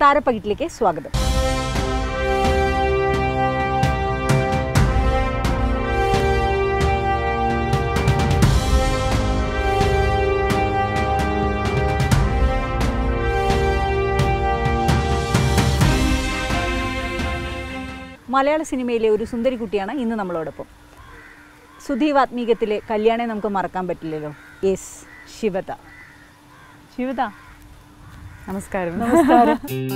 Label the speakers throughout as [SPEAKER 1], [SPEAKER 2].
[SPEAKER 1] താരപ്പകിട്ടിലേക്ക് സ്വാഗതം മലയാള സിനിമയിലെ ഒരു സുന്ദരി കുട്ടിയാണ് ഇന്ന് നമ്മളോടൊപ്പം സുധീവാത്മീകത്തിലെ കല്യാണെ നമുക്ക് മറക്കാൻ പറ്റില്ലല്ലോ യെസ് ശിവത ശിവത
[SPEAKER 2] നമസ്കാരം
[SPEAKER 1] നമസ്കാരം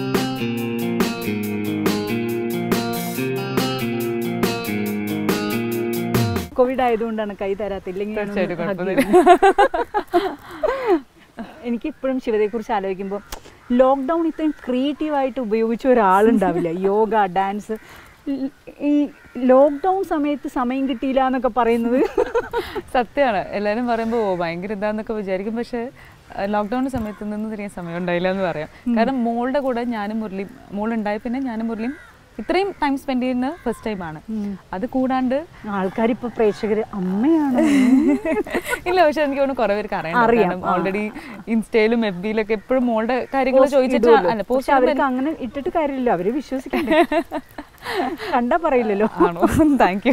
[SPEAKER 1] കോവിഡ് ആയതുകൊണ്ടാണ് കൈ തരാത്തില്ലെങ്കിൽ
[SPEAKER 2] തീർച്ചയായിട്ടും
[SPEAKER 1] ഞാനൊന്ന് hug
[SPEAKER 2] കുഴപ്പമൊന്നുമില്ല.
[SPEAKER 1] എനിക്ക് ഇപ്പോഴും ശിവതയെക്കുറിച്ച് ആലോചിക്കുമ്പോൾ ലോക്ക്ഡൗൺ ഇത്രയും ക്രിയേറ്റീവായിട്ട് ഉപയോഗിച്ച ഒരാളുണ്ടാവില്ല യോഗ ഡാൻസ് ഈ ലോക്ക്ഡൗൺ സമയത്ത് സമയം കിട്ടിയില്ല എന്നൊക്കെ പറയുന്നത്
[SPEAKER 2] സത്യമാണ് എല്ലാവരും പറയുമ്പോൾ ഓ ഭയങ്കര ഇതാന്നൊക്കെ വിചാരിക്കും പക്ഷേ ലോക്ക്ഡൗൺ സമയത്ത് നിന്ന് തിരിയാൻ സമയം ഉണ്ടായില്ല എന്ന് പറയാം കാരണം മോളുടെ കൂടെ ഞാനും മുരളിയും മോളുണ്ടായി പിന്നെ ഞാനും മുരളിയും ഇത്രയും ടൈം സ്പെൻഡ് ചെയ്യുന്ന ഫസ്റ്റ് ടൈമാണ് അത് കൂടാണ്ട്
[SPEAKER 1] ആൾക്കാരിപ്പോ പ്രേക്ഷകര് അമ്മയാണ്
[SPEAKER 2] ഇല്ല പക്ഷെ എനിക്ക് തോന്നുന്നു കുറെ പേർക്ക്
[SPEAKER 1] അറിയാം,
[SPEAKER 2] അറിയാം
[SPEAKER 1] ആ.
[SPEAKER 2] ഓൾറെഡി ഇൻസ്റ്റയിലും എഫ് ബിയിലൊക്കെ എപ്പോഴും മോളുടെ കാര്യങ്ങൾ
[SPEAKER 1] Post
[SPEAKER 2] ചോദിച്ചിട്ട്
[SPEAKER 1] ഇടുമല്ലോ.
[SPEAKER 2] അല്ല
[SPEAKER 1] പക്ഷെ
[SPEAKER 2] പോസ്റ്റ്
[SPEAKER 1] അവർക്ക് അങ്ങനെ ഇട്ടിട്ട് കാര്യമില്ല അവര് വിശ്വസിക്കണ്ടേ കണ്ടാ പറയില്ലല്ലോ
[SPEAKER 2] ആണോ താങ്ക് യു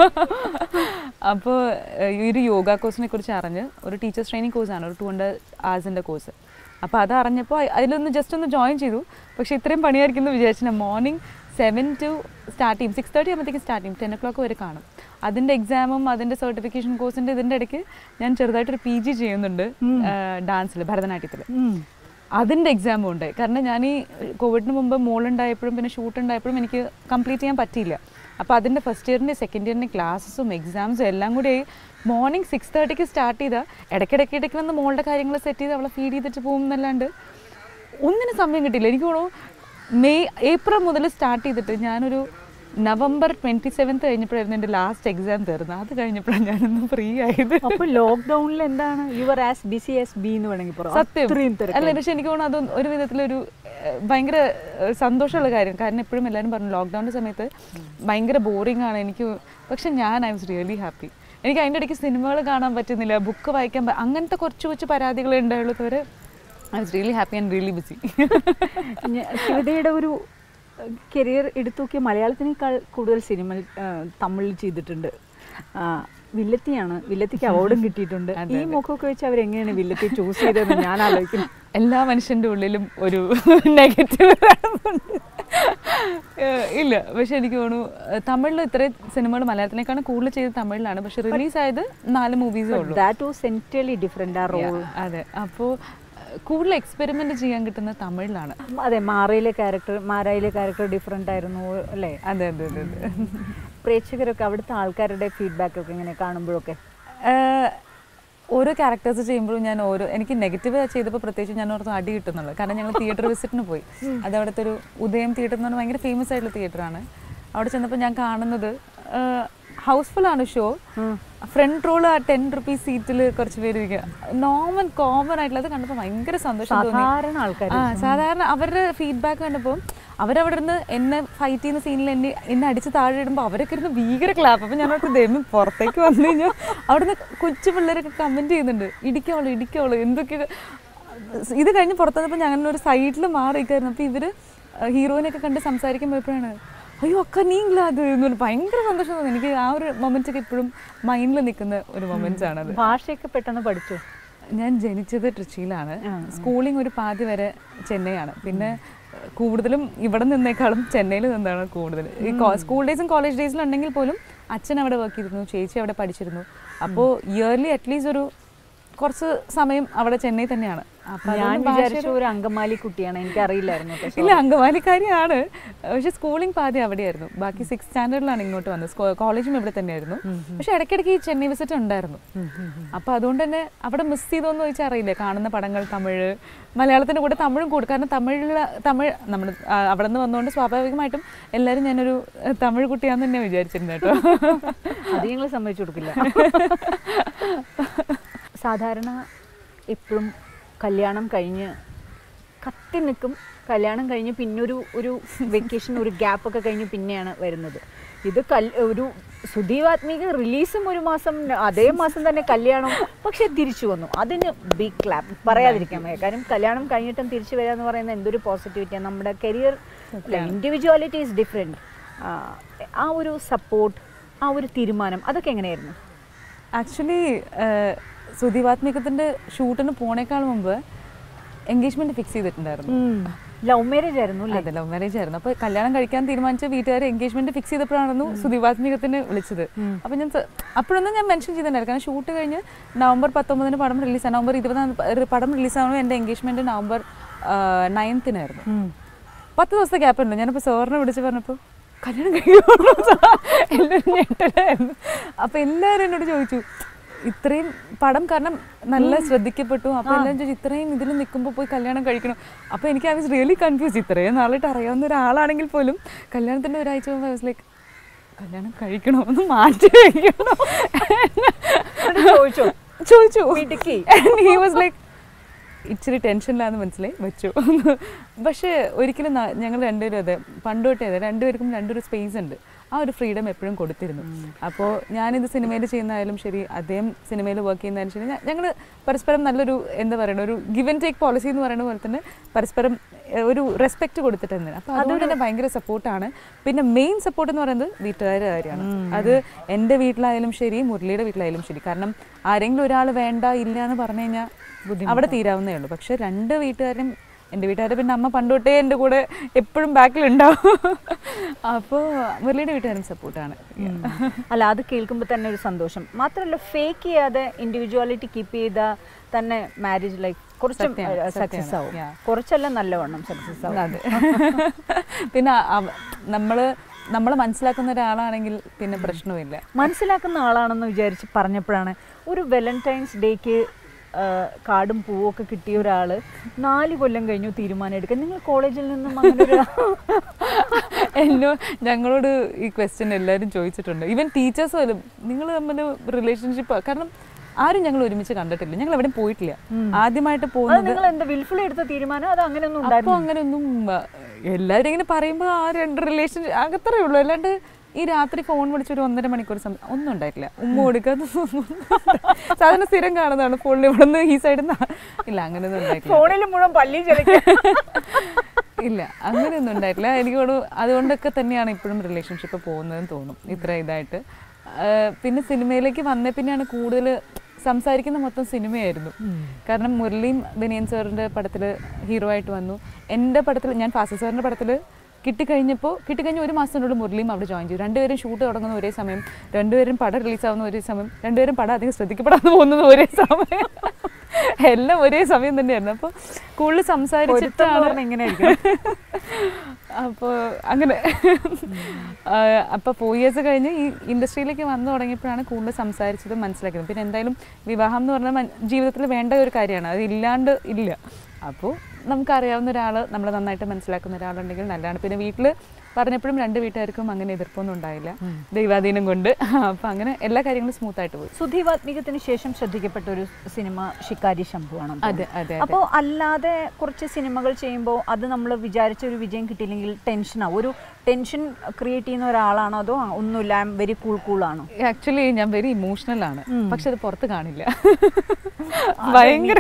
[SPEAKER 2] അപ്പോൾ ഈ ഒരു യോഗ കോഴ്സിനെ കുറിച്ച് അറിഞ്ഞ് ഒരു ടീച്ചേഴ്സ് ട്രെയിനിങ് കോഴ്സാണ് ഒരു ടു ഹൺഡ്രഡ് ആഴ്സിൻ്റെ കോഴ്സ് അപ്പോൾ അത് അറിഞ്ഞപ്പോൾ അതിലൊന്ന് ജസ്റ്റ് ഒന്ന് ജോയിൻ ചെയ്തു പക്ഷേ ഇത്രയും പണിയായിരിക്കും എന്ന് വിചാരിച്ചില്ല മോർണിംഗ് സെവൻ ടു സ്റ്റാർട്ട് ചെയ്യും സിക്സ് തേർട്ടി ആകുമ്പോഴത്തേക്കും സ്റ്റാർട്ട് ചെയ്യും ടെൻ ഒ ക്ലോക്ക് വരെ കാണും അതിൻ്റെ എക്സാമും അതിൻ്റെ സർട്ടിഫിക്കേഷൻ കോഴ്സിൻ്റെ ഇതിൻ്റെ ഇടയ്ക്ക് ഞാൻ ചെറുതായിട്ടൊരു പി ജി ചെയ്യുന്നുണ്ട് ഡാൻസിൽ ഭരതനാട്യത്തിൽ
[SPEAKER 1] ഉം.
[SPEAKER 2] അതിൻ്റെ എക്സാമും ഉണ്ട് കാരണം ഞാൻ ഈ കോവിഡിന് മുമ്പ് മോളുണ്ടായപ്പോഴും പിന്നെ ഷൂട്ട് ഉണ്ടായപ്പോഴും എനിക്ക് കംപ്ലീറ്റ് ചെയ്യാൻ പറ്റിയില്ല അപ്പോൾ അതിൻ്റെ ഫസ്റ്റ് ഇയറിൻ്റെ സെക്കൻഡ് ഇയറിൻ്റെ ക്ലാസ്സസും എക്സാംസും എല്ലാം കൂടി മോർണിംഗ് സിക്സ് തേർട്ടിക്ക് സ്റ്റാർട്ട് ചെയ്താൽ ഇടയ്ക്കിടയ്ക്ക് ഇടയ്ക്ക് വന്ന് മോളുടെ കാര്യങ്ങൾ സെറ്റ് ചെയ്ത് അവളെ ഫീഡ് ചെയ്തിട്ട് പോകും എന്നല്ലാണ്ട് ഒന്നിനും സമയം കിട്ടില്ല എനിക്ക് തോന്നുന്നു മെയ് ഏപ്രിൽ മുതൽ സ്റ്റാർട്ട് ചെയ്തിട്ട് ഞാനൊരു നവംബർ ട്വൻറ്റി സെവൻത്ത് കഴിഞ്ഞപ്പോഴായിരുന്നു എൻ്റെ ലാസ്റ്റ് എക്സാം തീർന്നത് അത് കഴിഞ്ഞപ്പോഴാണ് ഞാനൊന്ന് ഫ്രീ ആയത്
[SPEAKER 1] അപ്പൊ ലോക്ക്ഡൌണിൽ എന്താണ് your as busy as bee എന്ന് വേണമെങ്കിൽ പറയാം
[SPEAKER 2] സത്യം
[SPEAKER 1] അത്രയും തിരക്ക്.
[SPEAKER 2] അല്ല പക്ഷെ എനിക്ക് തോന്നുന്നു അത് ഒരു വിധത്തിലൊരു ഏഹ്, ഭയങ്കര ഏഹ്, സന്തോഷമുള്ള കാര്യം കാരണം എപ്പോഴും എല്ലാവരും പറഞ്ഞു ലോക്ക്ഡൗണിൻ്റെ സമയത്ത് ഭയങ്കര ബോറിംഗ് ആണ് എനിക്ക് പക്ഷെ ഞാൻ ഐ വാസ് റിയലി ഹാപ്പി എനിക്ക് അതിൻ്റെ ഇടയ്ക്ക് സിനിമകൾ കാണാൻ പറ്റുന്നില്ല ബുക്ക് വായിക്കാൻ പ- അങ്ങനത്തെ കുറച്ച് കുറച്ച് പരാതികളെ ഉണ്ടായുള്ളൂ തവരെ I was really happy and really busy
[SPEAKER 1] ഞ- ശിവതയുടെ ഒരു കരിയർ എടുത്തു നോക്കിയ മലയാളത്തിനേക്കാൾ കൂടുതൽ സിനിമ തമിഴിൽ ചെയ്തിട്ടുണ്ട് ആ, വില്ലത്തിയാണ് വില്ലത്തിക്ക് അവാർഡും കിട്ടിയിട്ടുണ്ട്
[SPEAKER 2] അതെ,
[SPEAKER 1] ഈ മുഖമൊക്കെ വെച്ച് അവരെങ്ങനെയാണ് വില്ലത്തി ചൂസ് ചെയ്തതെന്ന് ഞാൻ ആലോചിക്കുന്നു
[SPEAKER 2] എല്ലാ മനുഷ്യൻ്റെ ഉള്ളിലും ഒരു നെഗറ്റീവ് ഇല്ല പക്ഷെ എനിക്ക് തോന്നുന്നു ഏഹ്, തമിഴിൽ ഇത്രയും സിനിമകൾ മലയാളത്തിനേക്കാളും കൂടുതൽ ചെയ്ത് തമിഴിലാണ് പക്ഷെ റിലീസ് ആയത് നാല് മൂവീസേ ഉള്ളൂ
[SPEAKER 1] ദാറ്റ് വാസ് എൻറ്റയർലി ഡിഫറെൻ്റ് ആ റോൾ
[SPEAKER 2] Yeah, അതെ അപ്പോൾ കൂടുതൽ എക്സ്പെരിമെന്റ് ചെയ്യാൻ കിട്ടുന്നത് തമിഴിലാണ്
[SPEAKER 1] അതെ മാറയിലെ ക്യാരക്ടർ മാരായിലെ ക്യാരക്ടർ ഡിഫറെൻ്റ് ആയിരുന്നു അല്ലേ
[SPEAKER 2] അതെ അതെ അതെ അതെ
[SPEAKER 1] പ്രേക്ഷകരൊക്കെ അവിടുത്തെ ആൾക്കാരുടെ ഫീഡ്ബാക്ക് ഒക്കെ ഇങ്ങനെ കാണുമ്പോഴൊക്കെ
[SPEAKER 2] ഏഹ്, ഓരോ ക്യാരക്ടേഴ്സ് ചെയ്യുമ്പോഴും ഞാൻ ഓരോ എനിക്ക് നെഗറ്റീവ് ചെയ്തപ്പോൾ പ്രത്യേകിച്ച് ഞാൻ ഓർത്ത് അടി കിട്ടുന്നുള്ളൂ കാരണം ഞങ്ങൾ തിയേറ്റർ വിസിറ്റിന് പോയി അത് അവിടുത്തെ ഒരു ഉദയം തിയേറ്റർ എന്ന് പറഞ്ഞാൽ ഭയങ്കര ഫേമസ് ആയിട്ടുള്ള തിയേറ്ററാണ് അവിടെ ചെന്നപ്പോൾ ഞാൻ കാണുന്നത് ഹൗസ്ഫുൾ ആണ് ഷോ ഫ്രണ്ട് റോള് ആ ടെൻ റുപ്പീസ് സീറ്റിൽ കുറച്ച് പേര് ഇരിക്കുക നോർമൽ കോമൺ ആയിട്ടുള്ളത് കണ്ടപ്പോൾ ഭയങ്കര സന്തോഷം തോന്നി
[SPEAKER 1] സാധാരണ ആൾക്കാർ
[SPEAKER 2] ആ സാധാരണ അവരുടെ ഫീഡ്ബാക്ക് കണ്ടപ്പോൾ അവരവിടെ നിന്ന് എന്നെ ഫൈറ്റ് ചെയ്യുന്ന സീനിൽ എന്നെ എന്നെ അടിച്ച് താഴെ ഇടുമ്പോൾ അവരൊക്കെ ഇരുന്ന് ഭീകര ക്ലാപ്പ് അപ്പം ഞാൻ അവർക്ക് ദൈവം പുറത്തേക്ക് വന്നു കഴിഞ്ഞാൽ അവിടുന്ന് കൊച്ചു പിള്ളേരൊക്കെ കമൻറ്റ് ചെയ്യുന്നുണ്ട് ഇടിക്കോളൂ ഇടിക്കോളൂ എന്തൊക്കെ ഇത് കഴിഞ്ഞ് പുറത്ത് വന്നപ്പോൾ ഞങ്ങൾ ഒരു സൈഡിൽ മാറിയിരിക്കായിരുന്നു അപ്പോൾ ഇവർ ഹീറോയിനൊക്കെ കണ്ട് സംസാരിക്കുമ്പോൾ എപ്പോഴാണ് അയ്യോ അക്ക നീങ്ങളാ അത് എന്ന് പറഞ്ഞ് ഭയങ്കര സന്തോഷം തോന്നി എനിക്ക് ആ ഒരു മൊമെന്റ്സ് ഒക്കെ ഇപ്പോഴും മൈൻഡിൽ നിൽക്കുന്ന ഒരു മൊമെന്റ്സ് ആണത്
[SPEAKER 1] ഭാഷയൊക്കെ പെട്ടെന്ന് പഠിച്ചു
[SPEAKER 2] ഞാൻ ജനിച്ചത് ട്രിച്ചിയിലാണ് സ്കൂളിംഗ് ഒരു പാതി വരെ ചെന്നൈയാണ് പിന്നെ ഏഹ്, കൂടുതലും ഇവിടെ നിന്നേക്കാളും ചെന്നൈയിൽ നിന്നാണ് കൂടുതൽ ഈ സ്കൂൾ ഡേയ്സും കോളേജ് ഡേയ്സിലും ഉണ്ടെങ്കിൽ പോലും അച്ഛൻ അവിടെ വർക്ക് ചെയ്തിരുന്നു ചേച്ചി അവിടെ പഠിച്ചിരുന്നു അപ്പോൾ ഇയർലി അറ്റ്ലീസ്റ്റ് ഒരു കുറച്ച് സമയം അവിടെ ചെന്നൈ തന്നെയാണ് അപ്പോൾ
[SPEAKER 1] ഞാൻ
[SPEAKER 2] അതുകൊണ്ട്
[SPEAKER 1] വിചാരിച്ച
[SPEAKER 2] ഭാഷയുടെ-
[SPEAKER 1] ഒരു അങ്കമാലി കുട്ടിയാണ് എനിക്ക് അറിയില്ലായിരുന്നു കേട്ടോ.
[SPEAKER 2] ഇല്ല അങ്കമാലിക്കാരിയാണ് പക്ഷെ സ്കൂളിംഗ് പാതി അവിടെയായിരുന്നു ബാക്കി സിക്സ് സ്റ്റാൻഡേർഡിലാണ് ഇങ്ങോട്ട് വന്നത് സ്കൂ- കോളേജും ഇവിടെ തന്നെയായിരുന്നു പക്ഷെ ഇടയ്ക്കിടയ്ക്ക് ഈ ചെന്നൈ വിസിറ്റ് ഉണ്ടായിരുന്നു അപ്പോൾ അതുകൊണ്ട് തന്നെ അവിടെ മിസ് ചെയ്തോന്ന് ചോദിച്ചാൽ അറിയില്ല കാണുന്ന പടങ്ങൾ തമിഴ് മലയാളത്തിൻ്റെ കൂടെ തമിഴും കൂടും കാരണം തമിഴിൽ തമിഴ് നമ്മൾ അവിടെ നിന്ന് വന്നുകൊണ്ട് സ്വാഭാവികമായിട്ടും എല്ലാവരും ഞാനൊരു ഏഹ്, തമിഴ് കുട്ടിയാന്ന് തന്നെ വിചാരിച്ചിരുന്നു കേട്ടോ
[SPEAKER 1] അത് ഞങ്ങൾ സമ്മതിച്ചു കൊടുക്കില്ല സാധാരണ എപ്പോഴും കല്യാണം കഴിഞ്ഞ് കത്തി നിൽക്കും കല്യാണം കഴിഞ്ഞ് പിന്നെ ഒരു ഒരു വെക്കേഷൻ ഒരു ഗ്യാപ്പ് ഒക്കെ കഴിഞ്ഞ് പിന്നെയാണ് വരുന്നത് ഇത് കൽ ഒരു സുദീപാത്മിക റിലീസും ഒരു മാസം അതേ മാസം തന്നെ കല്യാണം പക്ഷെ തിരിച്ചു വന്നു അതിന് ബിഗ് ക്ലാപ്പ് പറയാതിരിക്കാൻ വയ്യ കാര്യം കല്യാണം കഴിഞ്ഞിട്ടും തിരിച്ചു വരിക എന്ന് പറയുന്നത് എന്തൊരു പോസിറ്റിവിറ്റിയാണ് നമ്മുടെ കരിയർ ഇൻഡിവിജ്വാലിറ്റി ഈസ് ഡിഫറെൻറ്റ് ആ ഒരു സപ്പോർട്ട് ആ ഒരു തീരുമാനം അതൊക്കെ എങ്ങനെയായിരുന്നു
[SPEAKER 2] ആക്ച്വലി സുദീപാത്മികത്തിൻ്റെ ഷൂട്ടിന് പോണേക്കാൾ മുമ്പ് എൻഗേജ്മെന്റ് ഫിക്സ് ചെയ്തിട്ടുണ്ടായിരുന്നു
[SPEAKER 1] ലവ് മാരേജ് ആയിരുന്നു അല്ലേ
[SPEAKER 2] അതെ ലവ് മാരേജ് ആയിരുന്നു അപ്പോൾ കല്യാണം കഴിക്കാൻ തീരുമാനിച്ച വീട്ടുകാർ എൻഗേജ്മെന്റ് ഫിക്സ് ചെയ്തപ്പോഴായിരുന്നു സുദീപാത്മികത്തിന് വിളിച്ചത് അപ്പോൾ ഞാൻ സ- അപ്പോഴൊന്നും ഞാൻ മെൻഷൻ ചെയ്തിട്ടുണ്ടായിരുന്നു കാരണം ഷൂട്ട് കഴിഞ്ഞ് നവംബർ പത്തൊമ്പതിന് പടം റിലീസ് നവംബർ ഇരുപതാം പടം റിലീസാകുമ്പോൾ എൻ്റെ എൻഗേജ്മെന്റ് നവംബർ നയൻത്തിനായിരുന്നു പത്ത് ദിവസത്തെ ഗ്യാപ്പ് ഉണ്ട് ഞാനിപ്പോൾ സാറിനെ വിളിച്ച് പറഞ്ഞപ്പോൾ കല്യാണം കഴിയുമോ എല്ലാവരും ഞെട്ടലായിരുന്നു അപ്പോൾ എല്ലാവരും എന്നോട് ചോദിച്ചു ഇത്രയും പടം കാരണം നല്ല ശ്രദ്ധിക്കപ്പെട്ടു അപ്പോൾ എല്ലാവരും ചോദിച്ചു ഇത്രയും ഇതിൽ നിൽക്കുമ്പോൾ പോയി കല്യാണം കഴിക്കണം അപ്പോൾ എനിക്ക് ഐ വാസ് റിയലി കൺഫ്യൂസ് ഇത്രയും നാളായിട്ട് അറിയാവുന്ന ഒരാളാണെങ്കിൽ പോലും കല്യാണത്തിൻ്റെ ഒരാഴ്ച മുമ്പ് ഐ വാസ് ലൈക്ക് കല്യാണം കഴിക്കണോ ഒന്ന് മാറ്റി കഴിക്കണോ
[SPEAKER 1] ചോദിച്ചോ
[SPEAKER 2] ചോദിച്ചു
[SPEAKER 1] മിടുക്കി.
[SPEAKER 2] ഹി വാസ് ലൈക്ക് ഇച്ചിരി ടെൻഷനിലാന്ന് മനസ്സിലായി വെച്ചു പക്ഷേ ഒരിക്കലും ന- ഞങ്ങൾ രണ്ടുപേരും അതെ പണ്ട് തൊട്ടേ അതെ രണ്ടുപേർക്കും രണ്ടൊരു സ്പേസ് ഉണ്ട് ആ ഒരു ഫ്രീഡം എപ്പോഴും കൊടുത്തിരുന്നു അപ്പോൾ ഞാനിത് സിനിമയിൽ ചെയ്യുന്നതായാലും ശരി അദ്ദേഹം സിനിമയിൽ വർക്ക് ചെയ്യുന്നതായാലും ശരി ഞങ്ങൾ പരസ്പരം നല്ലൊരു എന്താ പറയുക ഒരു ഗിവ് ആൻഡ് ടേക്ക് പോളിസി എന്ന് പറയുന്ന പോലെ തന്നെ പരസ്പരം ഏഹ്, ഒരു റെസ്പെക്റ്റ് കൊടുത്തിട്ടുണ്ട് അപ്പോൾ അതുകൊണ്ട് തന്നെ ഭയങ്കര സപ്പോർട്ടാണ് പിന്നെ മെയിൻ സപ്പോർട്ട് എന്ന് പറയുന്നത് വീട്ടുകാരുടെ കാര്യമാണ് അത് എൻ്റെ വീട്ടിലായാലും ശരി മുരളിയുടെ വീട്ടിലായാലും ശരി കാരണം ആരെങ്കിലും ഒരാൾ വേണ്ട ഇല്ല എന്ന് പറഞ്ഞു കഴിഞ്ഞാൽ അവിടെ തീരാവുന്നേ ഉള്ളൂ പക്ഷെ രണ്ട് വീട്ടുകാരും എൻ്റെ വീട്ടുകാരെ പിന്നെ അമ്മ പണ്ട് തൊട്ടേ എൻ്റെ കൂടെ എപ്പോഴും ബാക്കിലുണ്ടാവും അപ്പോൾ മുരളിയുടെ വീട്ടുകാരും സപ്പോർട്ടാണ്
[SPEAKER 1] അല്ല അത് കേൾക്കുമ്പോൾ തന്നെ ഒരു സന്തോഷം മാത്രമല്ല ഫേക്ക് ചെയ്യാതെ ഇൻഡിവിജ്വാലിറ്റി കീപ്പ് ചെയ്ത തന്നെ മാരേജ് ലൈഫ് കുറച്ച്
[SPEAKER 2] സത്യാണ്,
[SPEAKER 1] സക്സസ്
[SPEAKER 2] സത്യാണ്.
[SPEAKER 1] ആവും
[SPEAKER 2] Yeah.
[SPEAKER 1] കുറച്ചല്ല നല്ലവണ്ണം സക്സസ് ആവും
[SPEAKER 2] അതെ പിന്നെ നമ്മൾ നമ്മളെ മനസ്സിലാക്കുന്ന ഒരാളാണെങ്കിൽ പിന്നെ പ്രശ്നമില്ല
[SPEAKER 1] മനസ്സിലാക്കുന്ന ആളാണെന്ന് വിചാരിച്ച് പറഞ്ഞപ്പോഴാണ് ഒരു വാലന്റൈൻസ് ഡേക്ക് കാർഡും പൂവും ഒക്കെ കിട്ടിയ ഒരാള് നാല് കൊല്ലം കഴിഞ്ഞു തീരുമാനം എടുക്കാൻ നിങ്ങൾ കോളേജിൽ നിന്നും അങ്ങനെ ഒരു
[SPEAKER 2] എന്നോ ഞങ്ങളോട് ഈ ക്വസ്റ്റ്യൻ എല്ലാവരും ചോദിച്ചിട്ടുണ്ട് ഈവൻ ടീച്ചേഴ്സ് പോലും നിങ്ങൾ തമ്മിൽ റിലേഷൻഷിപ്പ് കാരണം ആരും ഞങ്ങൾ ഒരുമിച്ച് കണ്ടിട്ടില്ല ഞങ്ങൾ എവിടെയും പോയിട്ടില്ല ആദ്യമായിട്ട്
[SPEAKER 1] അത്
[SPEAKER 2] പോകുന്നത്
[SPEAKER 1] നിങ്ങൾ എന്താ വിൽഫുൾ എടുത്ത തീരുമാനം അത് അങ്ങനെയൊന്നും
[SPEAKER 2] അപ്പൊ
[SPEAKER 1] ഉണ്ടായിരുന്നു
[SPEAKER 2] അങ്ങനെയൊന്നും ആ, എല്ലാവരും ഇങ്ങനെ പറയുമ്പോൾ ആ രണ്ട് റിലേഷൻ അകത്രേ ഉള്ളൂ അല്ലാണ്ട് ഈ രാത്രി ഫോൺ വിളിച്ച് ഒരു ഒന്നര മണിക്കൂർ സമയം ഒന്നും ഉണ്ടായിട്ടില്ല ഉമ്മ കൊടുക്കാതെ സാധാരണ സ്ഥിരം കാണുന്നതാണ് ഫോണിൽ ഇവിടെ നിന്ന് ഈ സൈഡിൽ നിന്ന് ഇല്ല അങ്ങനെയൊന്നും ഉണ്ടായിട്ടില്ല
[SPEAKER 1] ഫോണിൽ മുഴുവൻ പല്ലി ചെലക്കുക
[SPEAKER 2] ഇല്ല അങ്ങനെയൊന്നും ഉണ്ടായിട്ടില്ല എനിക്ക് തോന്നുന്നു അതുകൊണ്ടൊക്കെ തന്നെയാണ് ഇപ്പോഴും റിലേഷൻഷിപ്പ് പോകുന്നതെന്ന് തോന്നും ഇത്ര ഇതായിട്ട് ആ, പിന്നെ സിനിമയിലേക്ക് വന്നേ പിന്നെയാണ് കൂടുതൽ സംസാരിക്കുന്ന മൊത്തം സിനിമയായിരുന്നു കാരണം മുരളിയും ബനിയൻ സാറിൻ്റെ പടത്തിൽ ഹീറോ ആയിട്ട് വന്നു എൻ്റെ പടത്തിൽ ഞാൻ ഫാസി സാറിൻ്റെ പടത്തിൽ കിട്ടിക്കഴിഞ്ഞപ്പോൾ കിട്ടിക്കഴിഞ്ഞ ഒരു മാസത്തിനുള്ളിൽ മുരളിയും അവിടെ ജോയിൻ ചെയ്തു രണ്ടുപേരും ഷൂട്ട് തുടങ്ങുന്ന ഒരേ സമയം രണ്ടുപേരും പടം റിലീസാവുന്ന ഒരേ സമയം രണ്ടുപേരും പടം അധികം ശ്രദ്ധിക്കപ്പെടാതെ പോകുന്നത് ഒരേ സമയം എല്ലാം ഒരേ സമയം തന്നെയായിരുന്നു അപ്പോൾ കൂടുതൽ സംസാരിച്ചിട്ടാണ്
[SPEAKER 1] ഇങ്ങനെയായിരിക്കും
[SPEAKER 2] അപ്പോൾ അങ്ങനെ അപ്പോൾ ഫോർ ഇയേഴ്സ് കഴിഞ്ഞ് ഈ ഇൻഡസ്ട്രിയിലേക്ക് വന്നു തുടങ്ങിയപ്പോഴാണ് കൂടുതൽ സംസാരിച്ചത് മനസ്സിലാക്കിയത് പിന്നെ എന്തായാലും വിവാഹം എന്ന് പറഞ്ഞാൽ മൻ- ജീവിതത്തിൽ വേണ്ട ഒരു കാര്യമാണ് അത് ഇല്ലാണ്ട് ഇല്ല അപ്പോൾ നമുക്കറിയാവുന്ന ഒരാൾ നമ്മളെ നന്നായിട്ട് മനസ്സിലാക്കുന്ന ഒരാളുണ്ടെങ്കിൽ നല്ലതാണ് പിന്നെ വീട്ടിൽ പറഞ്ഞപ്പോഴും രണ്ട് വീട്ടുകാർക്കും അങ്ങനെ എതിർപ്പൊന്നും ഉണ്ടായില്ല ദൈവാധീനം കൊണ്ട് അപ്പോൾ അങ്ങനെ എല്ലാ കാര്യങ്ങളും സ്മൂത്തായിട്ട് പോയി
[SPEAKER 1] സുധീവാത്മികത്തിന് ശേഷം ശ്രദ്ധിക്കപ്പെട്ട ഒരു സിനിമ ഷിക്കാരി ശംഭുവാണ്
[SPEAKER 2] അതെ അതെ
[SPEAKER 1] അപ്പോൾ അല്ലാതെ കുറച്ച് സിനിമകൾ ചെയ്യുമ്പോൾ അത് നമ്മൾ വിചാരിച്ച ഒരു വിജയം കിട്ടിയില്ലെങ്കിൽ ടെൻഷനാവും ഒരു ടെൻഷൻ ക്രിയേറ്റ് ചെയ്യുന്ന ഒരാളാണോ അതോ ആ, ഒന്നുമില്ല I am very cool cool ആണോ
[SPEAKER 2] ആക്ച്വലി ഞാൻ വെരി ഇമോഷണൽ ആണ് പക്ഷെ അത് പുറത്ത് കാണില്ല ഭയങ്കര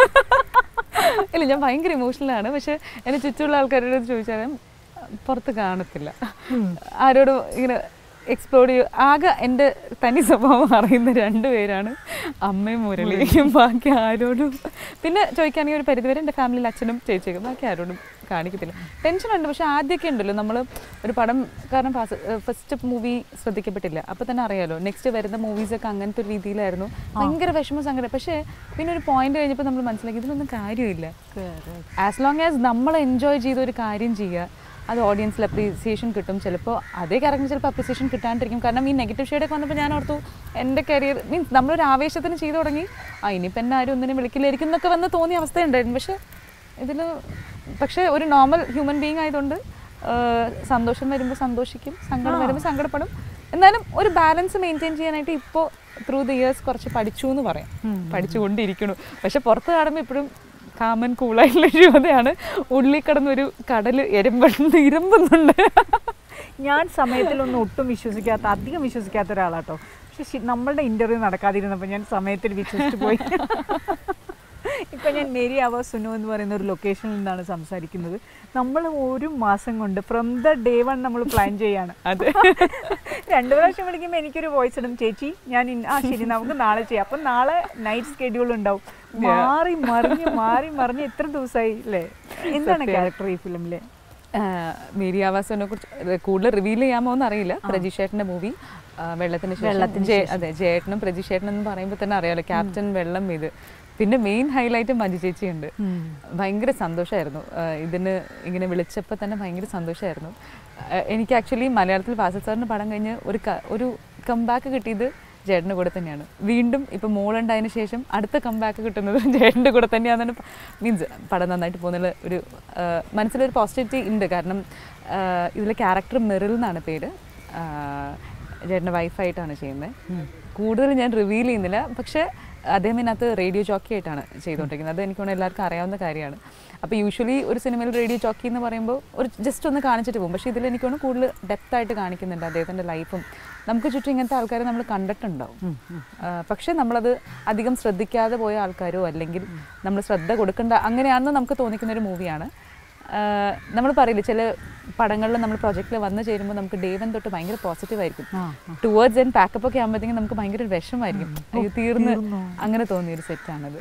[SPEAKER 2] ഇല്ല ഞാൻ ഭയങ്കര ഇമോഷണൽ ആണ് പക്ഷെ എന്നെ ചുറ്റുമുള്ള ആൾക്കാരോട് ചോദിച്ചാലും പുറത്ത് കാണത്തില്ല ആരോടും ഇങ്ങനെ എക്സ്പ്ലോർ ചെയ്യും ആകെ എൻ്റെ തനി സ്വഭാവം അറിയുന്ന രണ്ടുപേരാണ് അമ്മയും മുരളിയും ബാക്കി ആരോടും പിന്നെ ചോദിക്കുകയാണെങ്കിൽ ഒരു പരിധിവരെ എൻ്റെ ഫാമിലിയിൽ അച്ഛനും ചേച്ചിയൊക്കെ ബാക്കി ആരോടും കാണിക്കത്തില്ല ടെൻഷനുണ്ട് പക്ഷെ ആദ്യമൊക്കെ ഉണ്ടല്ലോ നമ്മൾ ഒരു പടം കാരണം ഫസ്റ്റ് മൂവി ശ്രദ്ധിക്കപ്പെട്ടില്ല അപ്പോൾ തന്നെ അറിയാലോ നെക്സ്റ്റ് വരുന്ന മൂവീസൊക്കെ അങ്ങനത്തെ ഒരു രീതിയിലായിരുന്നു ഭയങ്കര വിഷമ സങ്കടം പക്ഷേ പിന്നെ ഒരു പോയിന്റ് കഴിഞ്ഞപ്പോൾ നമ്മൾ മനസ്സിലാക്കി ഇതിലൊന്നും കാര്യമില്ല ആസ് ലോങ് ആസ് നമ്മൾ എൻജോയ് ചെയ്ത ഒരു കാര്യം ചെയ്യുക അത് ഓഡിയൻസിൽ അപ്രീസിയേഷൻ കിട്ടും ചിലപ്പോൾ അതേ ക്യാരക്ടർ ചിലപ്പോൾ അപ്രീസിയേഷൻ കിട്ടാണ്ടിരിക്കും കാരണം ഈ നെഗറ്റീവ് ഷെയ്ഡൊക്കെ വന്നപ്പോൾ ഞാൻ ഓർത്തു എൻ്റെ കരിയർ മീൻസ് നമ്മളൊരു ആവേശത്തിന് ചെയ്തു തുടങ്ങി ആ ഇനിയിപ്പോൾ എന്നെ ആരും ഒന്നിനും വിളിക്കില്ലായിരിക്കും എന്നൊക്കെ വന്ന് തോന്നിയ അവസ്ഥയുണ്ടായിരുന്നു പക്ഷേ ഇതിൽ പക്ഷേ ഒരു നോർമൽ ഹ്യൂമൻ ബീങ് ആയതുകൊണ്ട് ആഹ് സന്തോഷം വരുമ്പോൾ സന്തോഷിക്കും സങ്കടം വരുമ്പോൾ സങ്കടപ്പെടും എന്നാലും ഒരു ബാലൻസ് മെയിൻറ്റെയിൻ ചെയ്യാനായിട്ട് ഇപ്പോൾ ത്രൂ ദി ഇയേഴ്സ് കുറച്ച് പഠിച്ചു എന്ന് പറയാം പഠിച്ചുകൊണ്ടിരിക്കണു പക്ഷെ പുറത്ത് കാണുമ്പോൾ ഇപ്പോഴും കാമൻ കൂളായിട്ടുള്ള ശിവതയാണ് ഉള്ളിൽ കിടന്നൊരു കടൽ എരമ്പെന്ന് ഇരമ്പുന്നുണ്ട്
[SPEAKER 1] ഞാൻ സമയത്തിലൊന്നും ഒട്ടും വിശ്വസിക്കാത്ത അധികം വിശ്വസിക്കാത്ത ഒരാളാട്ടോ പക്ഷെ ശി- നമ്മളുടെ ഇന്റർവ്യൂ നടക്കാതിരുന്നപ്പോൾ ഞാൻ സമയത്തിൽ വിശ്വസിച്ചു പോയി ഇപ്പം ഞാൻ മേരി ആവാ സുനു എന്ന് പറയുന്ന ഒരു ലൊക്കേഷനിൽ നിന്നാണ് സംസാരിക്കുന്നത് നമ്മൾ ഒരു മാസം കൊണ്ട് ഫ്രം ദ ഡേ വൺ നമ്മൾ പ്ലാൻ ചെയ്യാണ്
[SPEAKER 2] അതെ
[SPEAKER 1] രണ്ടു പ്രാവശ്യം വിളിക്കുമ്പോൾ എനിക്കൊരു വോയിസ് ഇടും ചേച്ചി ഞാൻ ഇന്ന- ആ ശരി നമുക്ക് നാളെ ചെയ്യാം അപ്പം നാളെ നൈറ്റ് സ്കെഡ്യൂൾ ഉണ്ടാവും മാറി മറിഞ്ഞ് മാറി മറിഞ്ഞ് എത്ര ദിവസമായി അല്ലേ എന്താണ്
[SPEAKER 2] സത്യം.
[SPEAKER 1] ക്യാരക്ടർ ഈ ഫിലിമിലെ
[SPEAKER 2] മേരി ആവാസിനെ കുറിച്ച് കൂടുതൽ റിവീൽ ചെയ്യാമോ എന്ന് അറിയില്ല പ്രജിഷേട്ടൻ്റെ മൂവി വെള്ളത്തിന് ശേഷം
[SPEAKER 1] വെള്ളത്തിന്
[SPEAKER 2] ജയ- അതെ ജയേട്ടനും പ്രജിഷേട്ടനും എന്ന് പറയുമ്പോൾ തന്നെ അറിയാലോ ക്യാപ്റ്റൻ വെള്ളം ഇത് പിന്നെ മെയിൻ ഹൈലൈറ്റ് മഞ്ജു ചേച്ചിയുണ്ട് ഭയങ്കര സന്തോഷമായിരുന്നു ഇതിന് ഇങ്ങനെ വിളിച്ചപ്പോൾ തന്നെ ഭയങ്കര സന്തോഷമായിരുന്നു എനിക്ക് ആക്ച്വലി മലയാളത്തിൽ വാസൽ സാറിൻ്റെ പടം കഴിഞ്ഞ് ഒരു ക- ഒരു കംബാക്ക് കിട്ടിയത് ജേട്ടൻ്റെ കൂടെ തന്നെയാണ് വീണ്ടും ഇപ്പം മോളുണ്ടായതിനു ശേഷം അടുത്ത കംബാക്ക് കിട്ടുന്നത് ജേട്ടൻ്റെ കൂടെ തന്നെയാണെന്ന് മീൻസ് പടം നന്നായിട്ട് പോകുന്നുള്ള ഒരു ആ, മനസ്സിലൊരു പോസിറ്റിവിറ്റി ഉണ്ട് കാരണം ഇതിലെ ക്യാരക്ടർ മെറിൽ എന്നാണ് പേര് ആ, ചേട്ടൻ്റെ വൈഫായിട്ടാണ് ചെയ്യുന്നത് കൂടുതൽ ഞാൻ റിവീൽ ചെയ്യുന്നില്ല പക്ഷേ അദ്ദേഹം ഇതിനകത്ത് റേഡിയോ ജോക്കി ആയിട്ടാണ് ചെയ്തുകൊണ്ടിരിക്കുന്നത് അത് എനിക്ക് തോന്നുന്നു എല്ലാവർക്കും അറിയാവുന്ന കാര്യമാണ് അപ്പോൾ യൂഷ്വലി ഒരു സിനിമയിൽ റേഡിയോ ജോക്കി എന്ന് പറയുമ്പോൾ ഒരു ജസ്റ്റ് ഒന്ന് കാണിച്ചിട്ട് പോകും പക്ഷേ ഇതിൽ എനിക്ക് തോന്നുന്നു കൂടുതൽ ഡെപ്ത് ആയിട്ട് കാണിക്കുന്നുണ്ട് അദ്ദേഹത്തിൻ്റെ ലൈഫും നമുക്ക് ചുറ്റും ഇങ്ങനത്തെ ആൾക്കാരെ നമ്മൾ കണ്ടിട്ടുണ്ടാവും ആ, പക്ഷേ നമ്മളത് അധികം ശ്രദ്ധിക്കാതെ പോയ ആൾക്കാരോ അല്ലെങ്കിൽ നമ്മൾ ശ്രദ്ധ കൊടുക്കേണ്ട അങ്ങനെയാണെന്ന് നമുക്ക് തോന്നിക്കുന്ന ഒരു മൂവിയാണ് നമ്മൾ പറയില്ലേ ചില പടങ്ങളിൽ നമ്മൾ പ്രൊജക്റ്റിൽ വന്നു ചേരുമ്പോൾ നമുക്ക് ഡേ വൺ തൊട്ട് ഭയങ്കര പോസിറ്റീവ് ആയിരിക്കും ടുവേർഡ്സ് ആൻഡ് പാക്കപ്പ് ഒക്കെ ആകുമ്പോഴത്തേക്കും നമുക്ക് ഭയങ്കര ഒരു വിഷമായിരിക്കും അയ്യോ, തീർന്ന് അങ്ങനെ തോന്നിയൊരു സെറ്റാണത്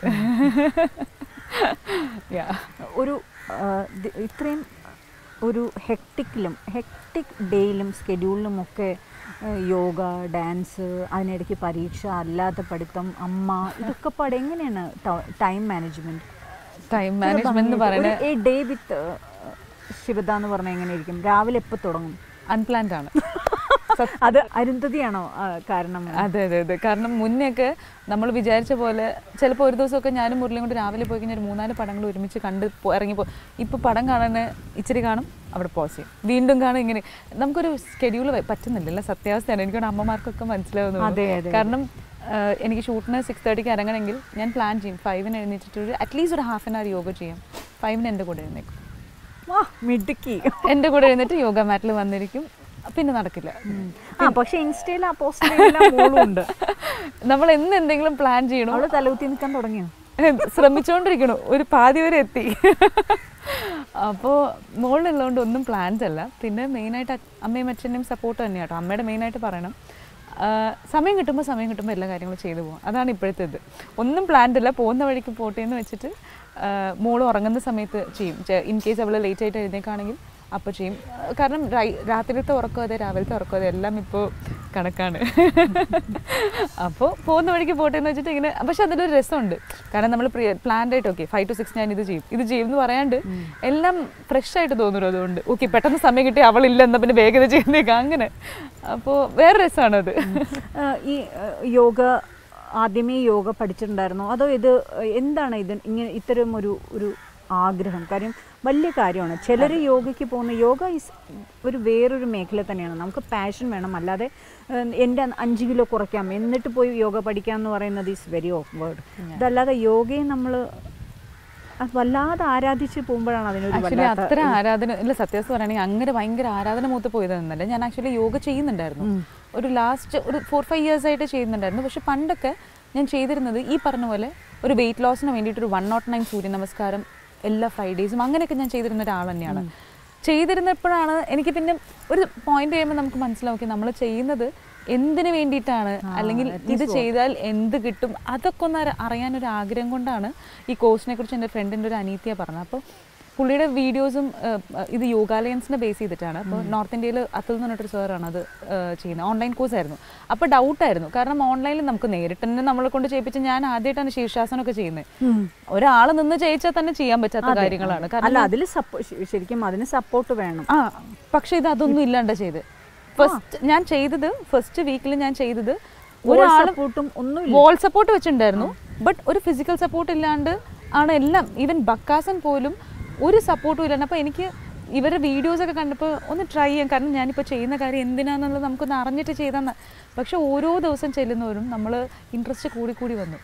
[SPEAKER 1] ഒരു ആ, ദ- ഇത്രയും ഒരു ഹെക്ടിക്കിലും ഹെക്ടിക് ഡേയിലും സ്കെഡ്യൂളിലും ഒക്കെ ആ, യോഗ ഡാൻസ് അതിനിടയ്ക്ക് പരീക്ഷ അല്ലാത്ത പഠിത്തം അമ്മ ഇതൊക്കെ പാടെ എങ്ങനെയാണ് ടൈം മാനേജ്മെന്റ്
[SPEAKER 2] ടൈം മാനേജ്മെന്റ് എന്ന് പറയുന്നത്
[SPEAKER 1] എ ഡേ വിത്ത് ശിവദ എന്ന് പറഞ്ഞാൽ എങ്ങനെയായിരിക്കും രാവിലെ എപ്പോൾ തുടങ്ങും
[SPEAKER 2] അൺപ്ലാൻഡ് ആണ്
[SPEAKER 1] അത് അരുന്ധതിയാണോ ആ, കാരണം
[SPEAKER 2] അതെ അതെ അതെ കാരണം മുന്നെയൊക്കെ നമ്മൾ വിചാരിച്ച പോലെ ചിലപ്പോൾ ഒരു ദിവസമൊക്കെ ഞാനും മുരളിയും കൊണ്ട് രാവിലെ പോയി കഴിഞ്ഞാൽ ഒരു മൂന്നാല് പടങ്ങൾ ഒരുമിച്ച് കണ്ട് പോ- ഇറങ്ങിപ്പോ ഇപ്പോൾ പടം കാണാൻ ഇച്ചിരി കാണും അവിടെ പോസ് ചെയ്യും വീണ്ടും കാണും ഇങ്ങനെ നമുക്കൊരു സ്കെഡ്യൂൾ പറ്റുന്നില്ല സത്യാവസ്ഥയാണ് എനിക്കോട് അമ്മമാർക്കൊക്കെ മനസ്സിലാവുന്നു
[SPEAKER 1] അതെ, അതെ,
[SPEAKER 2] കാരണം ആഹ്, എനിക്ക് ഷൂട്ടിന് സിക്സ് തേർട്ടിക്ക് ഇറങ്ങണമെങ്കിൽ ഞാൻ പ്ലാൻ ചെയ്യും ഫൈവിന് എഴുന്നേറ്റിട്ട് ഒരു അറ്റ്ലീസ്റ്റ് ഒരു ഹാഫ് ആൻ അവർ യോഗ ചെയ്യാം ഫൈവിന് എൻ്റെ കൂടെ എഴുന്നേക്കും
[SPEAKER 1] വാ മിടുക്കി
[SPEAKER 2] എൻ്റെ കൂടെ എഴുന്നേറ്റ് യോഗ മാറ്റിൽ വന്നിരിക്കും പിന്നെ നടക്കില്ല
[SPEAKER 1] ആ പക്ഷെ ഇൻസ്റ്റയിൽ ആ പോസ്റ്റ് മോളും ഉണ്ട്
[SPEAKER 2] നമ്മൾ എന്ന് എന്തെങ്കിലും പ്ലാൻ ചെയ്യണോ
[SPEAKER 1] അവള് തലകുത്തി നിൽക്കാൻ തുടങ്ങിയോ
[SPEAKER 2] ശ്രമിച്ചുകൊണ്ടിരിക്കണു ഒരു പാതി വരെ എത്തി അപ്പോൾ മോളിലുള്ളതുകൊണ്ട് ഒന്നും പ്ലാൻസ് അല്ല പിന്നെ മെയിനായിട്ട് അമ്മയും അച്ഛൻ്റെയും സപ്പോർട്ട് തന്നെയാണ് കേട്ടോ അമ്മയുടെ മെയിനായിട്ട് പറയണം ആ, സമയം കിട്ടുമ്പോൾ സമയം കിട്ടുമ്പോൾ എല്ലാ കാര്യങ്ങളും ചെയ്തു പോകും അതാണ് ഇപ്പോഴത്തെ ഇത് ഒന്നും പ്ലാൻഡ് അല്ല പോകുന്ന വഴിക്ക് പോട്ടെ എന്ന് വെച്ചിട്ട് ആ, മോള് ഉറങ്ങുന്ന സമയത്ത് ചെയ്യും ഇൻ കേസ് അവൾ ലേറ്റ് ആയിട്ട് എഴുന്നേക്കാണെങ്കിൽ അപ്പോൾ ചെയ്യും ആ, കാരണം റൈ- രാത്രിയിലത്തെ ഉറക്കം അതെ രാവിലത്തെ ഉറക്കം അതെ എല്ലാം ഇപ്പോൾ കണക്കാണ് അപ്പോൾ പോകുന്ന വഴിക്ക് പോട്ടെ എന്ന് വെച്ചിട്ട് ഇങ്ങനെ പക്ഷെ അതിലൊരു രസമുണ്ട് കാരണം നമ്മൾ പ്ലാൻഡ് ആയിട്ട് ഓക്കെ ഫൈവ് ടു സിക്സ് ഞാൻ ഇത് ചെയ്യും ഇത് ചെയ്യും എന്ന് പറയാണ്ട് എല്ലാം ഫ്രഷ് ആയിട്ട് തോന്നുന്നു അതുകൊണ്ട് ഓക്കെ പെട്ടെന്ന് സമയം കിട്ടി അവളില്ല എന്നാൽ പിന്നെ വേഗത ചെയ്യുന്നേക്കാം അങ്ങനെ അപ്പോൾ വേറെ രസമാണത്
[SPEAKER 1] ആ, ഈ ആ, യോഗ ആദ്യമേ യോഗ പഠിച്ചിട്ടുണ്ടായിരുന്നോ അതോ ഇത് എന്താണ് ഇത് ഇങ്ങനെ ഇത്തരം ഒരു ഒരു ആഗ്രഹം കാര്യം വലിയ കാര്യമാണ് ചിലർ യോഗയ്ക്ക് പോകുന്ന യോഗ ഈസ് ഒരു വേറൊരു മേഖല തന്നെയാണ് നമുക്ക് പാഷൻ വേണം അല്ലാതെ ആ, എൻ്റെ അഞ്ച് കിലോ കുറയ്ക്കാം എന്നിട്ട് പോയി യോഗ പഠിക്കാം എന്ന് പറയുന്നത് ഈസ് വെരി ഓഫ് വേർഡ് ഇതല്ലാതെ യോഗയെ നമ്മൾ വല്ലാതെ ആരാധിച്ച് പോകുമ്പോഴാണ് അതിനൊരു
[SPEAKER 2] ആക്ച്വലി
[SPEAKER 1] വല്ലാത്ത
[SPEAKER 2] അത്ര ആരാധന ഇല്ല സത്യാവസ്ഥ പറയുകയാണെങ്കിൽ അങ്ങനെ ഭയങ്കര ആരാധന മൂത്ത് പോയതെന്നല്ല ഞാൻ ആക്ച്വലി യോഗ ചെയ്യുന്നുണ്ടായിരുന്നു ഒരു ലാസ്റ്റ് ഒരു ഫോർ ഫൈവ് ഇയേഴ്സ് ആയിട്ട് ചെയ്യുന്നുണ്ടായിരുന്നു പക്ഷെ പണ്ടൊക്കെ ഞാൻ ചെയ്തിരുന്നത് ഈ പറഞ്ഞ പോലെ ഒരു വെയിറ്റ് ലോസിന് വേണ്ടിയിട്ട് ഒരു വൺ നോട്ട് നയൻ സൂര്യ നമസ്കാരം എല്ലാ ഫ്രൈഡേയ്സും അങ്ങനെയൊക്കെ ഞാൻ ചെയ്തിരുന്ന ഒരാൾ തന്നെയാണ് ചെയ്തിരുന്നപ്പോഴാണ് എനിക്ക് പിന്നെ ഒരു പോയിന്റ് കഴിയുമ്പോൾ നമുക്ക് മനസ്സിലാവും നമ്മൾ ചെയ്യുന്നത് എന്തിനു വേണ്ടിയിട്ടാണ് അല്ലെങ്കിൽ ഇത് ചെയ്താൽ എന്ത് കിട്ടും അതൊക്കെ ഒന്ന് അറി- അറിയാനൊരു ആഗ്രഹം കൊണ്ടാണ് ഈ കോഴ്സിനെ കുറിച്ച് എൻ്റെ ഫ്രണ്ടിൻ്റെ ഒരു അനീത്തിയ പറഞ്ഞത് അപ്പോൾ പുള്ളിയുടെ വീഡിയോസും ഇത് യോഗാലയൻസിനെ ബേസ് ചെയ്തിട്ടാണ് അപ്പോൾ നോർത്ത് ഇന്ത്യയിൽ അതുൽ എന്ന് പറഞ്ഞിട്ടൊരു സാറാണ് അത് ഏഹ്, ചെയ്യുന്നത് ഓൺലൈൻ കോഴ്സ് ആയിരുന്നു അപ്പോൾ ഡൗട്ടായിരുന്നു കാരണം ഓൺലൈനിൽ നമുക്ക് നേരിട്ട് തന്നെ നമ്മളെ കൊണ്ട് ചെയ്യിപ്പിച്ച് ഞാൻ ആദ്യമായിട്ടാണ് ശീർഷാസനമൊക്കെ ചെയ്യുന്നത് ഒരാൾ നിന്ന് ചെയ്യിച്ചാൽ തന്നെ ചെയ്യാൻ പറ്റാത്ത കാര്യങ്ങളാണ് കാരണം
[SPEAKER 1] അല്ല അതിൽ ശരിക്കും അതിന് സപ്പോർട്ട് വേണം
[SPEAKER 2] ആ പക്ഷെ ഇത് അതൊന്നും ഇല്ലാണ്ട് ചെയ്ത് ഫസ്റ്റ് ഞാൻ ചെയ്തത് ഫസ്റ്റ് വീക്കിൽ ഞാൻ ചെയ്തത് ഒരാൾ
[SPEAKER 1] സപ്പോർട്ടും ഒന്നുമില്ല
[SPEAKER 2] വോൾ സപ്പോർട്ട് വെച്ചിട്ടുണ്ടായിരുന്നു ബട്ട് ഒരു ഫിസിക്കൽ സപ്പോർട്ട് ഇല്ലാണ്ട് ആണ് എല്ലാം ഈവൻ ബക്കാസൻ പോലും ഒരു സപ്പോർട്ടും ഇല്ലാണ്ട് അപ്പോൾ എനിക്ക് ഇവരുടെ വീഡിയോസ് ഒക്കെ കണ്ടപ്പോൾ ഒന്ന് ട്രൈ ചെയ്യാം കാരണം ഞാനിപ്പോൾ ചെയ്യുന്ന കാര്യം എന്തിനാന്നുള്ളത് നമുക്കൊന്ന് അറിഞ്ഞിട്ട് ചെയ്താൽ പക്ഷെ ഓരോ ദിവസം ചെല്ലുന്നവരും നമ്മൾ ഇൻട്രസ്റ്റ് കൂടി കൂടി വന്നു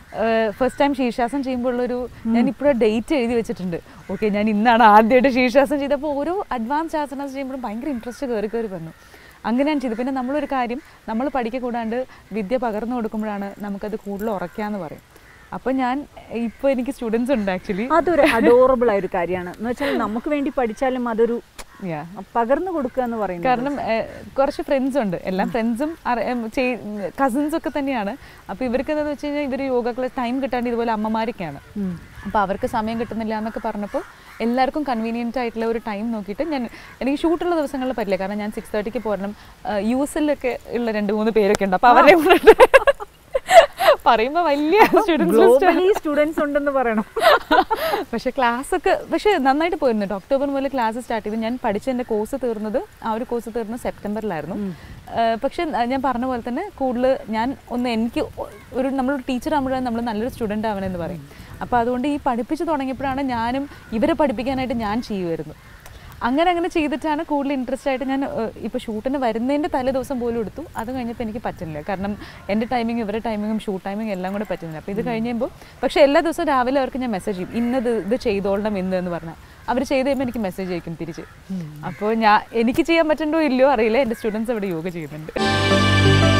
[SPEAKER 2] ഫസ്റ്റ് ടൈം ശീർഷാസം ചെയ്യുമ്പോൾ ഉള്ളൊരു ഞാൻ ഇപ്പോഴും ഡേറ്റ് എഴുതി വെച്ചിട്ടുണ്ട് ഓക്കെ ഞാൻ ഇന്നാണ് ആദ്യമായിട്ട് ശീർഷാസം ചെയ്തപ്പോൾ ഓരോ അഡ്വാൻസ് ആസനാസ് ചെയ്യുമ്പോഴും ഭയങ്കര ഇൻട്രസ്റ്റ് കയറി കയറി വന്നു അങ്ങനെയാണ് ചെയ്തത് പിന്നെ നമ്മളൊരു കാര്യം നമ്മൾ പഠിക്ക കൂടാണ്ട് വിദ്യ പകർന്നു കൊടുക്കുമ്പോഴാണ് നമുക്കത് കൂടുതൽ ഉറക്കാന്ന് പറയും അപ്പോൾ ഞാൻ ഇപ്പോൾ എനിക്ക് സ്റ്റുഡൻസ് ഉണ്ട് ആക്ച്വലി
[SPEAKER 1] അതൊരു അഡോറബിൾ ആയ ഒരു കാര്യമാണ് എന്ന് വെച്ചാൽ നമുക്ക് വേണ്ടി പഠിച്ചാലും അതൊരു
[SPEAKER 2] യാ
[SPEAKER 1] പകർന്നു കൊടുക്കുക എന്ന് പറയുന്നത്
[SPEAKER 2] കാരണം ഏഹ്, കുറച്ച് ഫ്രണ്ട്സ് ഉണ്ട് എല്ലാം ഫ്രണ്ട്സും കസിൻസ് ഒക്കെ തന്നെയാണ് അപ്പോൾ ഇവർക്ക് എന്താണെന്ന് വെച്ച് കഴിഞ്ഞാൽ ഇവർ യോഗ ക്ലാസ് ടൈം കിട്ടാണ്ട് ഇതുപോലെ അമ്മമാരൊക്കെയാണ്
[SPEAKER 1] ഉം.
[SPEAKER 2] അപ്പോൾ അവർക്ക് സമയം കിട്ടുന്നില്ല എന്നൊക്കെ പറഞ്ഞപ്പോൾ എല്ലാവർക്കും കൺവീനിയൻ്റ് ആയിട്ടുള്ള ഒരു ടൈം നോക്കിയിട്ട് ഞാൻ എനിക്ക് ഷൂട്ടുള്ള ദിവസങ്ങളിൽ പറ്റില്ല കാരണം ഞാൻ സിക്സ് തേർട്ടിക്ക് പോരണം യു എസ് എല്ലൊക്കെ ഉള്ള രണ്ട് മൂന്ന് പേരൊക്കെ ഉണ്ട് അപ്പോൾ അവരെ പറയുമ്പോൾ വലിയ സ്റ്റുഡൻസ്
[SPEAKER 1] ഗ്ലോബലി സ്റ്റുഡൻസ് ഉണ്ടെന്ന് പറയണം
[SPEAKER 2] പക്ഷേ ക്ലാസ് ഒക്കെ പക്ഷേ നന്നായിട്ട് പോയിരുന്നു കേട്ടോ ഒക്ടോബർ മുതൽ ക്ലാസ് സ്റ്റാർട്ട് ചെയ്തു ഞാൻ പഠിച്ച എൻ്റെ കോഴ്സ് തീർന്നത് ആ ഒരു കോഴ്സ് തീർന്നത് സെപ്റ്റംബറിലായിരുന്നു ഏഹ് പക്ഷേ ന- ഞാൻ പറഞ്ഞ പോലെ തന്നെ കൂടുതൽ ഞാൻ ഒന്ന് എനിക്ക് ഒ- ഒരു നമ്മളൊരു ടീച്ചർ ആകുമ്പോഴാണ് നമ്മൾ നല്ലൊരു സ്റ്റുഡൻ്റ് ആവണമെന്ന് പറയും അപ്പോൾ അതുകൊണ്ട് ഈ പഠിപ്പിച്ച് തുടങ്ങിയപ്പോഴാണ് ഞാനും ഇവരെ പഠിപ്പിക്കാനായിട്ട് ഞാൻ ചെയ്യുമായിരുന്നു അങ്ങനെ അങ്ങനെ ചെയ്തിട്ടാണ് കൂടുതൽ ഇൻട്രസ്റ്റ് ആയിട്ട് ഞാൻ ഇപ്പോൾ ഷൂട്ടിന് വരുന്നതിൻ്റെ തലേ ദിവസം പോലും എടുത്തു അത് കഴിഞ്ഞപ്പോൾ എനിക്ക് പറ്റുന്നില്ല കാരണം എൻ്റെ ടൈമിങ് ഇവരുടെ ടൈമിങ്ങും ഷൂട്ട് ടൈമിങ് എല്ലാം കൂടെ പറ്റുന്നില്ല അപ്പോൾ ഇത് കഴിയുമ്പോൾ പക്ഷേ എല്ലാ ദിവസവും രാവിലെ അവർക്ക് ഞാൻ മെസ്സേജ് ചെയ്യും ഇന്നത് ഇത് ചെയ്തോളണം ഇന്ന് എന്ന് പറഞ്ഞാൽ അവർ ചെയ്ത് കഴിയുമ്പോൾ എനിക്ക് മെസ്സേജ് അയക്കും തിരിച്ച് അപ്പോൾ ഞാൻ എനിക്ക് ചെയ്യാൻ പറ്റണ്ടോ ഇല്ലയോ അറിയില്ല എൻ്റെ സ്റ്റുഡൻസ് അവിടെ യോഗ ചെയ്യുന്നുണ്ട്